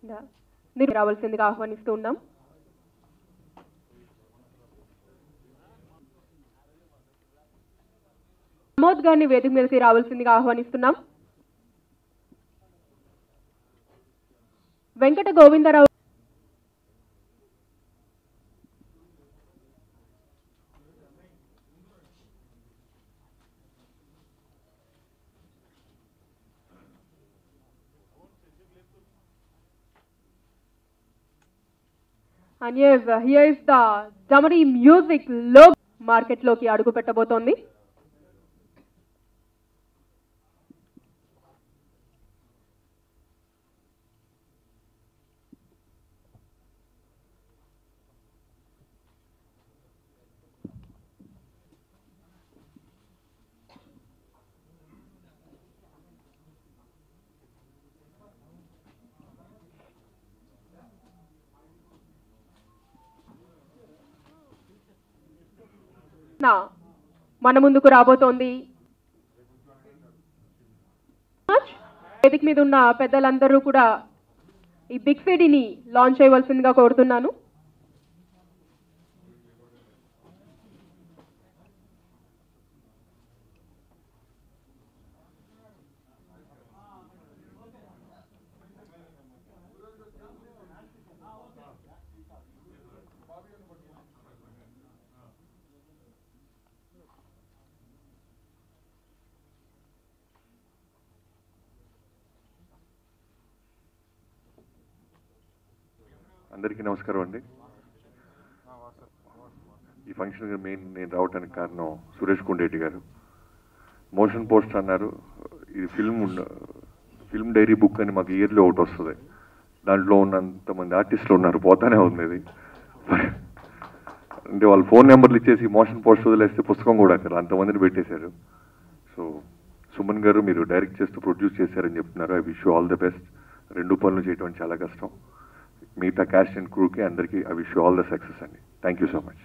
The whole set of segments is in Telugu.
మీరు రావాల్సిందిగా ఆహ్వానిస్తూ ఉన్నాం ప్రమోద్ గారిని వేదిక మీదకి రావాల్సిందిగా ఆహ్వానిస్తున్నాం Venkata Govindarao And yes, uh, here is the Damari Music logo మార్కెట్లోకి అడుగు పెట్టబోతోంది నా మన ముందుకు రాబోతోంది వేదిక మీద ఉన్న పెద్దలందరూ కూడా ఈ బిగ్ సిడీని లాంచ్ చేయవలసిందిగా కోరుతున్నాను అందరికీ నమస్కారం అండి ఈ ఫంక్షన్ మెయిన్ నేను రావడానికి కారణం సురేష్ కుండేటి గారు మోషన్ పోస్ట్ అన్నారు ఇది ఫిల్మ్ ఉన్న- ఫిల్మ్ డైరీ బుక్ అని మాకు ఇయర్లీ ఒకటి వస్తుంది దాంట్లో ఉన్నంత మంది ఆర్టిస్టులు ఉన్నారు పోతానే ఉంది ఇది అంటే వాళ్ళు ఫోన్ నెంబర్లు ఇచ్చేసి మోషన్ పోస్ట్ వదిలేస్తే పుస్తకం కూడా అక్కడ అంతమందిని పెట్టేశారు సో సుమన్ గారు మీరు డైరెక్ట్ చేస్తూ ప్రొడ్యూస్ చేశారని చెప్తున్నారు I wish all the best రెండు పనులు చేయడం చాలా కష్టం మిగతా క్యాస్ట్ అండ్ క్రూకి అందరికీ I wish all the success అండి థ్యాంక్ యూ సో మచ్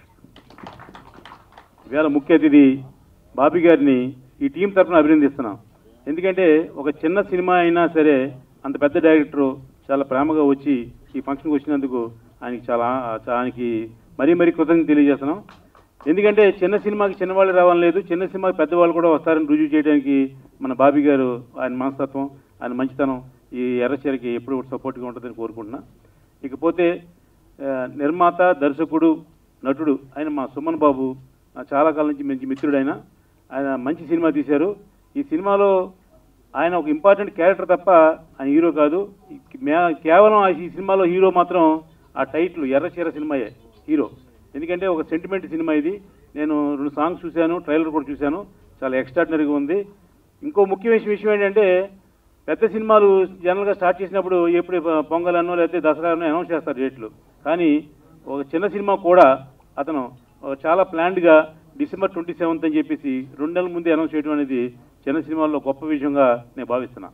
ఇవాళ ముఖ్య అతిథి బాబీ గారిని ఈ టీం తరఫున అభినందిస్తున్నాం ఎందుకంటే ఒక చిన్న సినిమా అయినా సరే అంత పెద్ద డైరెక్టర్ చాలా ప్రేమగా వచ్చి ఈ ఫంక్షన్కి వచ్చినందుకు ఆయనకి చాలా చా- ఆయనకి మరీ మరీ కృతజ్ఞత తెలియజేస్తున్నాం ఎందుకంటే చిన్న సినిమాకి చిన్నవాళ్ళు రావాలని లేదు చిన్న సినిమాకి పెద్దవాళ్ళు కూడా వస్తారని రుజువు చేయడానికి మన బాబీ గారు ఆయన మనస్తత్వం ఆయన మంచితనం ఈ ఎర్రచీరకి ఎప్పుడు సపోర్ట్గా ఉంటుందని కోరుకుంటున్నా ఇకపోతే ఆ, నిర్మాత దర్శకుడు నటుడు ఆయన మా సుమన్ బాబు ఆ, చాలా కాలం నుంచి మంచి మిత్రుడు ఆయన ఆయన మంచి సినిమా తీశారు ఈ సినిమాలో ఆయన ఒక ఇంపార్టెంట్ క్యారెక్టర్ తప్ప ఆయన హీరో కాదు ఈ- మే- కేవలం ఆ ఈ సినిమాలో హీరో మాత్రం ఆ టైటిల్ ఎర్రచీర సినిమాయే హీరో ఎందుకంటే ఒక సెంటిమెంట్ సినిమా ఇది నేను రెండు సాంగ్స్ చూశాను ట్రైలర్ కూడా చూశాను చాలా ఎక్స్ట్రాడినరీగా ఉంది ఇంకో ముఖ్యమైన విషయం ఏంటంటే పెద్ద సినిమాలు జనరల్గా స్టార్ట్ చేసినప్పుడు ఎప్పుడు పొంగల్ అనో లేకపోతే దసరా అనో అనౌన్స్ చేస్తారు డేట్లు కానీ ఒక చిన్న సినిమా కూడా అతను ఒక చాలా ప్లాన్డ్గా డిసెంబర్ ట్వంటీ సెవెంత్ అని చెప్పేసి రెండు నెలల ముందే అనౌన్స్ చేయడం అనేది చిన్న సినిమాల్లో గొప్ప విషయంగా నేను భావిస్తున్నా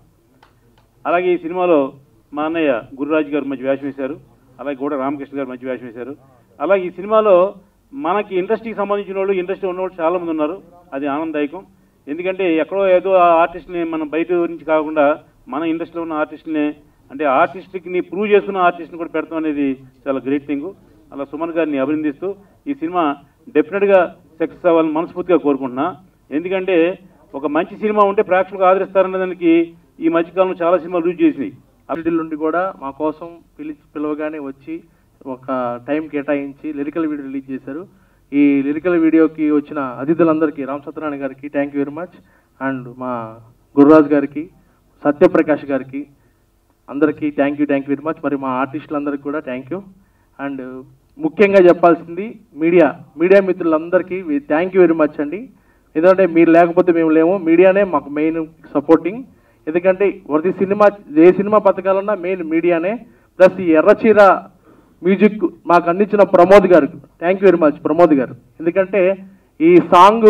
అలాగే ఈ సినిమాలో మా అన్నయ్య గురురాజు గారు మంచి వేషం వేశారు అలాగే కూడా రామకృష్ణ గారు మంచి వేషం వేశారు అలాగే ఈ సినిమాలో మనకి ఇండస్ట్రీకి సంబంధించిన వాళ్ళు ఇండస్ట్రీ ఉన్న వాళ్ళు చాలా మంది ఉన్నారు అది ఆనందదాయకం ఎందుకంటే ఎక్కడో ఏదో ఆ ఆర్టిస్ట్ని మనం బయట నుంచి కాకుండా మన ఇండస్ట్రీలో ఉన్న ఆర్టిస్ట్ని అంటే ఆర్టిస్ట్కి ప్రూవ్ చేసుకున్న ఆర్టిస్ట్ని కూడా పెడతాం అనేది చాలా గ్రేట్ థింగ్ అలా సుమన్ గారిని అభినందిస్తూ ఈ సినిమా డెఫినెట్గా సక్సెస్ అవ్వాలని మనస్ఫూర్తిగా కోరుకుంటున్నా ఎందుకంటే ఒక మంచి సినిమా ఉంటే ప్రేక్షకులు ఆదరిస్తారనే దానికి ఈ మధ్యకాలంలో చాలా సినిమాలు రూజ్ చేసినాయి అభివృద్ధి నుండి కూడా మా కోసం పిలిచి పిలవగానే వచ్చి ఒక టైం కేటాయించి లిరికల్ వీడియో రిలీజ్ చేశారు ఈ లిరికల్ వీడియోకి వచ్చిన అతిథులందరికీ రామ్ సత్యనారాయణ గారికి thank you very much and మా గురురాజ్ గారికి సత్యప్రకాష్ గారికి అందరికీ thank you thank you very much మరి మా ఆర్టిస్టులందరికీ కూడా థ్యాంక్ యూ అండ్ ముఖ్యంగా చెప్పాల్సింది మీడియా మీడియా మిత్రులందరికీ థ్యాంక్ యూ వెరీ మచ్ అండి ఎందుకంటే మీరు లేకపోతే మేము లేము మీడియానే మాకు మెయిన్ సపోర్టింగ్ ఎందుకంటే ప్రతి సినిమా ఏ సినిమా బతకాలన్నా మెయిన్ మీడియానే ప్లస్ ఈ ఎర్రచీర మ్యూజిక్ మాకు అందించిన ప్రమోద్ గారు thank you very much Pramod గారు ఎందుకంటే ఈ సాంగ్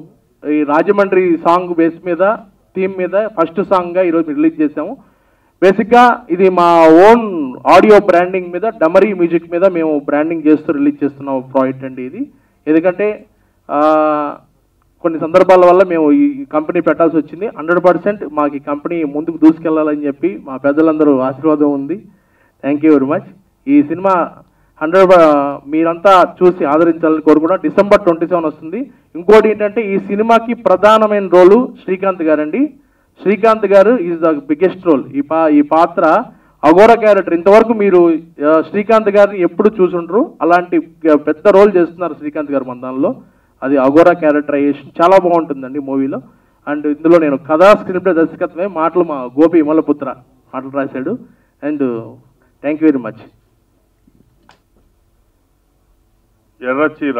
ఈ రాజమండ్రి సాంగ్ బేస్ మీద థీమ్ మీద ఫస్ట్ సాంగ్గా ఈరోజు రిలీజ్ చేసాము బేసిక్గా ఇది మా ఓన్ ఆడియో బ్రాండింగ్ మీద డమరీ మ్యూజిక్ మీద మేము బ్రాండింగ్ చేస్తూ రిలీజ్ చేస్తున్న ప్రాజెక్ట్ అండి ఇది ఎందుకంటే ఆ, కొన్ని సందర్భాల వల్ల మేము ఈ కంపెనీ పెట్టాల్సి వచ్చింది హండ్రెడ్ పర్సెంట్ మాకు ఈ కంపెనీ ముందుకు దూసుకెళ్లాలని చెప్పి మా పెద్దలందరూ ఆశీర్వాదం ఉంది థ్యాంక్ యూ వెరీ మచ్ ఈ సినిమా హండ్రెడ్ మీరంతా చూసి ఆదరించాలని కోరుకున్నా డిసెంబర్ ట్వంటీ సెవెన్ వస్తుంది ఇంకోటి ఏంటంటే ఈ సినిమాకి ప్రధానమైన రోలు శ్రీకాంత్ గారండి శ్రీకాంత్ గారు ఈజ్ ద బిగ్గెస్ట్ రోల్ ఈ పా ఈ పాత్ర అఘోర క్యారెక్టర్ ఇంతవరకు మీరు ఆ, శ్రీకాంత్ గారిని ఎప్పుడు చూసుంటారు అలాంటి గ- పెద్ద రోల్ చేస్తున్నారు శ్రీకాంత్ గారు మన దానిలో అది అఘోర క్యారెక్టరైజేషన్ చాలా బాగుంటుందండి మూవీలో అండ్ ఇందులో నేను కథా స్క్రిప్ట్ దర్శకత్వమే మాటలు మా గోపి విమలపుత్ర మాటలు రాశాడు and thank you very much Erracheera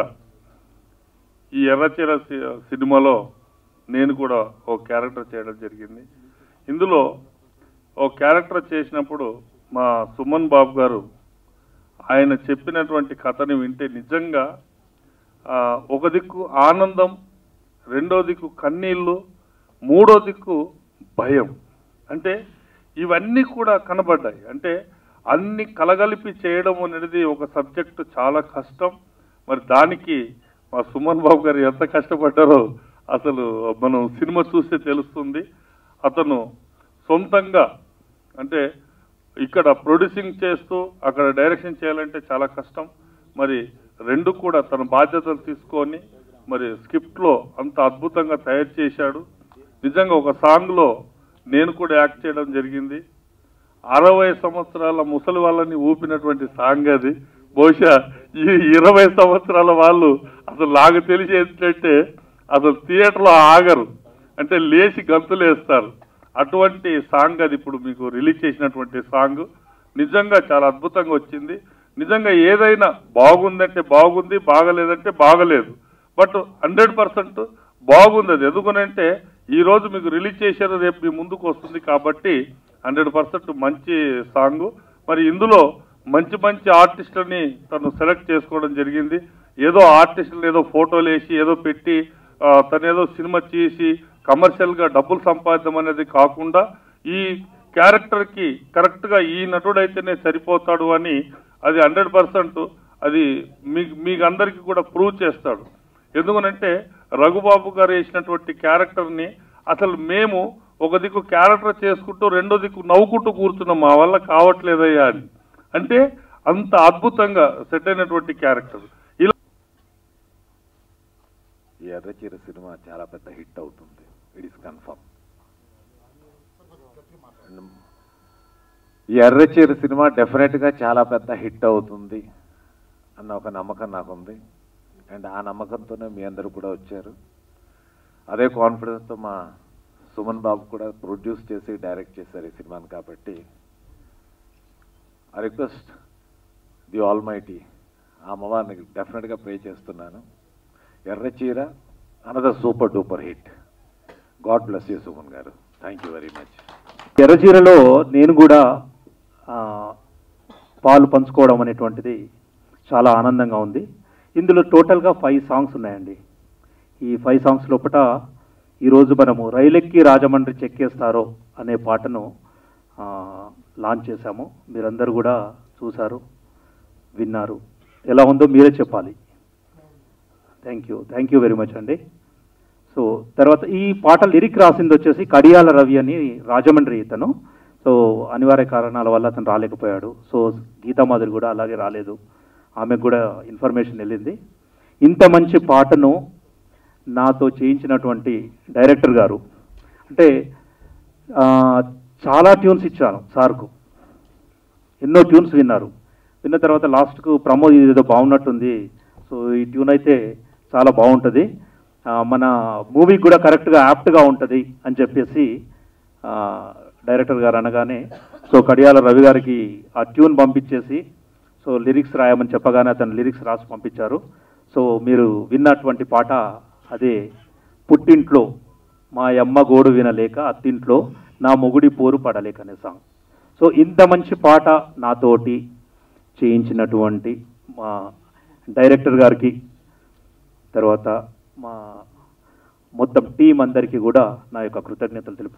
ఈ ఎర్రచీర సి- సినిమాలో నేను కూడా ఓ క్యారెక్టర్ చేయడం జరిగింది ఇందులో ఓ క్యారెక్టర్ చేసినప్పుడు మా సుమన్ బాబు గారు ఆయన చెప్పినటువంటి కథని వింటే నిజంగా ఆ, ఒక దిక్కు ఆనందం రెండో దిక్కు కన్నీళ్ళు మూడో దిక్కు భయం అంటే ఇవన్నీ కూడా కనబడ్డాయి అంటే అన్ని కలగలిపి చేయడం అనేది ఒక సబ్జెక్టు చాలా కష్టం మరి దానికి మా సుమన్ బాబు గారు ఎంత కష్టపడ్డారో అసలు మనం సినిమా చూస్తే తెలుస్తుంది అతను సొంతంగా అంటే ఇక్కడ ప్రొడ్యూసింగ్ చేస్తూ అక్కడ డైరెక్షన్ చేయాలంటే చాలా కష్టం మరి రెండు కూడా తన బాధ్యతలు తీసుకొని మరి స్క్రిప్ట్లో అంత అద్భుతంగా తయారు చేశాడు నిజంగా ఒక సాంగ్లో నేను కూడా యాక్ట్ చేయడం జరిగింది అరవై సంవత్సరాల ముసలి వాళ్ళని ఊపినటువంటి సాంగ్ అది బహుశా ఈ ఇరవై సంవత్సరాల వాళ్ళు అసలు నాకు తెలిసి ఏంటంటే అసలు థియేటర్లో ఆగరు అంటే లేచి గంతులేస్తారు అటువంటి సాంగ్ అది ఇప్పుడు మీకు రిలీజ్ చేసినటువంటి సాంగ్ నిజంగా చాలా అద్భుతంగా వచ్చింది నిజంగా ఏదైనా బాగుందంటే బాగుంది బాగలేదంటే బాగలేదు బట్ హండ్రెడ్ పర్సెంట్ బాగుంది అది ఎందుకనంటే ఈ రోజు మీకు రిలీజ్ చేశారు రేపు మీ ముందుకు వస్తుంది కాబట్టి హండ్రెడ్ పర్సెంట్ మంచి సాంగ్ మరి ఇందులో మంచి మంచి ఆర్టిస్టులని తను సెలెక్ట్ చేసుకోవడం జరిగింది ఏదో ఆర్టిస్టులు ఏదో ఫోటోలు వేసి ఏదో పెట్టి ఆ, తను ఏదో సినిమా చేసి కమర్షియల్ గా డబ్బులు సంపాదించడం అనేది కాకుండా ఈ క్యారెక్టర్ కి కరెక్ట్ గా ఈ నటుడు అయితేనే సరిపోతాడు అని అది హండ్రెడ్ పర్సెంట్ అది మీకు మీకు అందరికీ కూడా ప్రూవ్ చేస్తాడు ఎందుకనంటే రఘుబాబు గారు వేసినటువంటి క్యారెక్టర్ ని అసలు మేము ఒక దిక్కు క్యారెక్టర్ చేసుకుంటూ రెండో దిక్కు నవ్వుకుంటూ కూర్చున్నాం మా వల్ల కావట్లేదయ్యా అని అంటే అంత అద్భుతంగా సెట్ అయినటువంటి క్యారెక్టర్ ఇలా ఈ ఎర్రచీర సినిమా చాలా పెద్ద హిట్ అవుతుంది ఇట్ ఇస్ కన్ఫర్మ్ ఈ ఎర్రచీర సినిమా డెఫినెట్గా చాలా పెద్ద హిట్ అవుతుంది అన్న ఒక నమ్మకం నాకుంది అండ్ ఆ నమ్మకంతోనే మీ అందరూ కూడా వచ్చారు అదే కాన్ఫిడెన్స్తో మా సుమన్ బాబు కూడా ప్రొడ్యూస్ చేసి డైరెక్ట్ చేశారు ఈ సినిమాని కాబట్టి I request the almighty ఆ అమ్మవారిని డెఫినెట్గా ప్రే చేస్తున్నాను Erracheera another super duper hit God bless you Suman గారు థ్యాంక్ యూ వెరీ మచ్ ఎర్రచీరలో నేను కూడా ఆ, పాలు పంచుకోవడం అనేటువంటిది చాలా ఆనందంగా ఉంది ఇందులో టోటల్గా ఫైవ్ సాంగ్స్ ఉన్నాయండి ఈ ఫైవ్ సాంగ్స్ లోపల ఈరోజు మనము రైలెక్కి రాజమండ్రి చెక్కేస్తారో అనే పాటను ఆ, లాంచ్ చేశాము మీరందరూ కూడా చూశారు విన్నారు ఎలా ఉందో మీరే చెప్పాలి thank you thank you very much అండి సో తర్వాత ఈ పాట లిరిక్ రాసింది వచ్చేసి కడియాల రవి అని రాజమండ్రి ఇతను సో అనివార్య కారణాల వల్ల అతను రాలేకపోయాడు సో గీతామాధురి కూడా అలాగే రాలేదు ఆమెకు కూడా ఇన్ఫర్మేషన్ వెళ్ళింది ఇంత మంచి పాటను నాతో చేయించినటువంటి డైరెక్టర్ గారు అంటే ఆ, చాలా ట్యూన్స్ ఇచ్చాను సార్కు ఎన్నో ట్యూన్స్ విన్నారు విన్న తర్వాత లాస్ట్కు ప్రమోద్ ఇది ఏదో బాగున్నట్టుంది సో ఈ ట్యూన్ అయితే చాలా బాగుంటుంది ఆ, మన మూవీ కూడా కరెక్ట్గా యాప్ట్గా ఉంటుంది అని చెప్పేసి ఆ, డైరెక్టర్ గారు అనగానే సో కడియాల రవి గారికి ఆ ట్యూన్ పంపించేసి సో లిరిక్స్ రాయమని చెప్పగానే అతను లిరిక్స్ రాసి పంపించారు సో మీరు విన్నటువంటి పాట అదే పుట్టింట్లో మా అమ్మ గోడు వినలేక అత్తింట్లో నా మొగుడి పోరు పడలేక అనే సాంగ్ సో ఇంత మంచి పాట నాతోటి చేయించినటువంటి మా డైరెక్టర్ గారికి తర్వాత మా మొత్తం టీం అందరికీ కూడా నా యొక్క కృతజ్ఞతలు తెలుపు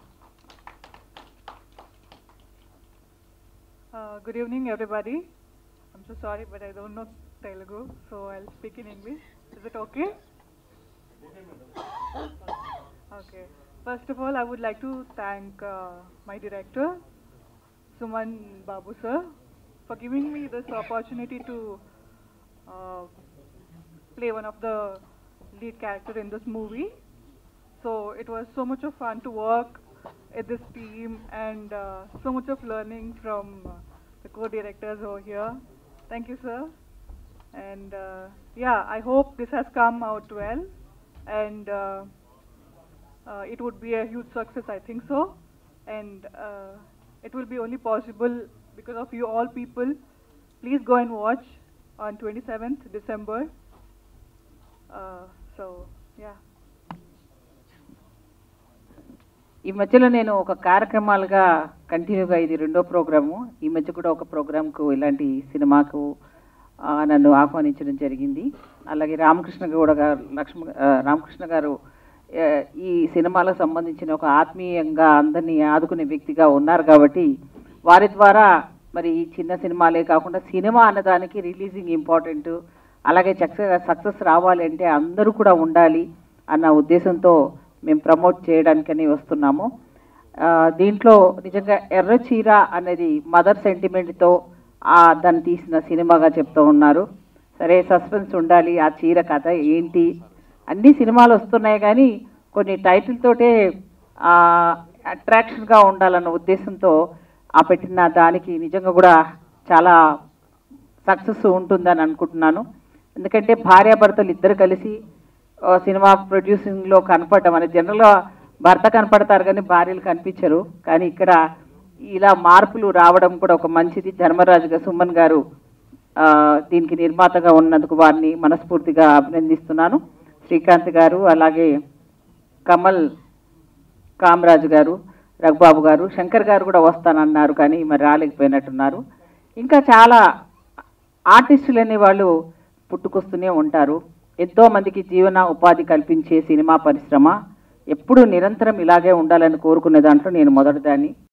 Uh, good evening, everybody. I'm so sorry, but I don't know Telugu, so I'll speak in English. Is it okay? Okay. First of all, I would like to thank uh, my director, Suman Babu sir, for giving me this opportunity to uh, play one of the lead character in this movie. So it was so much of fun to work at this team and uh, so much of learning from uh, the co-directors over here. Thank you, sir. And uh, yeah, I hope this has come out well, and uh, uh, it would be a huge success. I think so, and uh, it will be only possible because of you all people. Please go and watch on 27th December. Uh, so yeah. ఈ మధ్యలో నేను ఒక కార్యక్రమాలుగా కంటిన్యూగా ఇది రెండో ప్రోగ్రాము ఈ మధ్య కూడా ఒక ప్రోగ్రాంకు ఇలాంటి సినిమాకు ఆ, నన్ను ఆహ్వానించడం జరిగింది అలాగే రామకృష్ణ గౌడ గారు లక్ష్మ ఆ, రామకృష్ణ గారు ఆ, ఈ సినిమాలకు సంబంధించిన ఒక ఆత్మీయంగా అందరినీ ఆదుకునే వ్యక్తిగా ఉన్నారు కాబట్టి వారి ద్వారా మరి ఈ చిన్న సినిమాలే కాకుండా సినిమా అన్నదానికి రిలీజింగ్ ఇంపార్టెంట్ అలాగే సక్సెస్ సక్సెస్ రావాలి అంటే అందరూ కూడా ఉండాలి అన్న ఉద్దేశంతో మేము ప్రమోట్ చేయడానికని వస్తున్నాము ఆ, దీంట్లో నిజంగా ఎర్ర చీర అనేది మదర్ సెంటిమెంట్తో ఆ దాన్ని తీసిన సినిమాగా చెప్తూ ఉన్నారు సరే సస్పెన్స్ ఉండాలి ఆ చీర కథ ఏంటి అన్ని సినిమాలు వస్తున్నాయి కానీ కొన్ని టైటిల్ తోటే అట్రాక్షన్గా ఉండాలన్న ఉద్దేశంతో ఆ పెట్టిన దానికి నిజంగా కూడా చాలా సక్సెస్ ఉంటుందని అనుకుంటున్నాను ఎందుకంటే భార్యాభర్తలు ఇద్దరు కలిసి ఆ, సినిమా ప్రొడ్యూసింగ్లో కనపడటం అనేది జనరల్గా భర్త కనపడతారు కానీ భార్యలు కనిపించరు కానీ ఇక్కడ ఇలా మార్పులు రావడం కూడా ఒక మంచిది ధర్మరాజుగా సుమన్ గారు ఆ, దీనికి నిర్మాతగా ఉన్నందుకు వారిని మనస్ఫూర్తిగా అభినందిస్తున్నాను శ్రీకాంత్ గారు అలాగే కమల్ కామరాజు గారు రఘుబాబు గారు శంకర్ గారు కూడా వస్తానన్నారు కానీ మరి రాలేకపోయినట్టున్నారు ఇంకా చాలా ఆర్టిస్టులు అనే వాళ్ళు పుట్టుకొస్తూనే ఉంటారు ఎంతో మందికి జీవన ఉపాధి కల్పించే సినిమా పరిశ్రమ ఎప్పుడూ నిరంతరం ఇలాగే ఉండాలని కోరుకునే దాంట్లో నేను మొదటిదాన్ని